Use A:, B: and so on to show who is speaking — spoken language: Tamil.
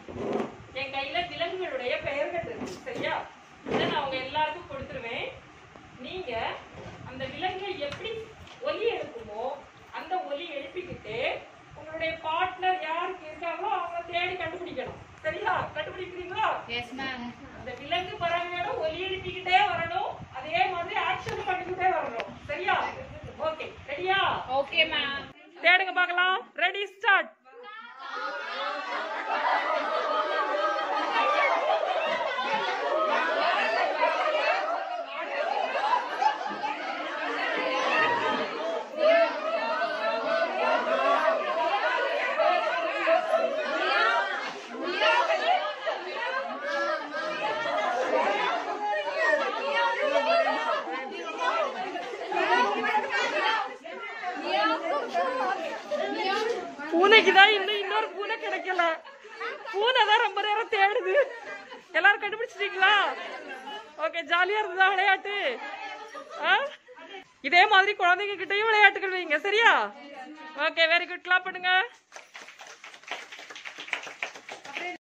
A: என் கையில விலங்குகளுடைய பெயர்கள் இருக்கு சரியா இதை நான் உங்க எல்லாருக்கும் கொடுத்துருவேன் நீங்க அந்த விலங்கு எப்படி ஒலி எழுப்புமோ அந்த ஒலி எழுப்பிக்கிட்டு உங்களுடைய பார்ட்னர் யாருக்கு இருக்காங்களோ அவங்க தேடி கண்டுபிடிக்கணும் சரியா கண்டுபிடிக்கிறீங்களா
B: எஸ் மேம்
A: அந்த விலங்கு பறவையோட ஒலி எழுப்பிக்கிட்டே வரணும் அதே மாதிரி ஆக்ஷன் பண்ணிக்கிட்டே வரணும் சரியா ஓகே ரெடியா
B: ஓகே மேம்
A: தேடுங்க பார்க்கலாம் ரெடி ஸ்டார்ட் பூனைக்கு தான் இன்னும் இன்னொரு பூனை கிடைக்கல பூனை தான் ரொம்ப நேரம் தேடுது எல்லாரும் கண்டுபிடிச்சிட்டீங்களா ஓகே ஜாலியா இருந்ததா விளையாட்டு ஆ? இதே மாதிரி குழந்தைங்க கிட்டயும் விளையாட்டுகள் வைங்க சரியா ஓகே வெரி குட் கிளாப் பண்ணுங்க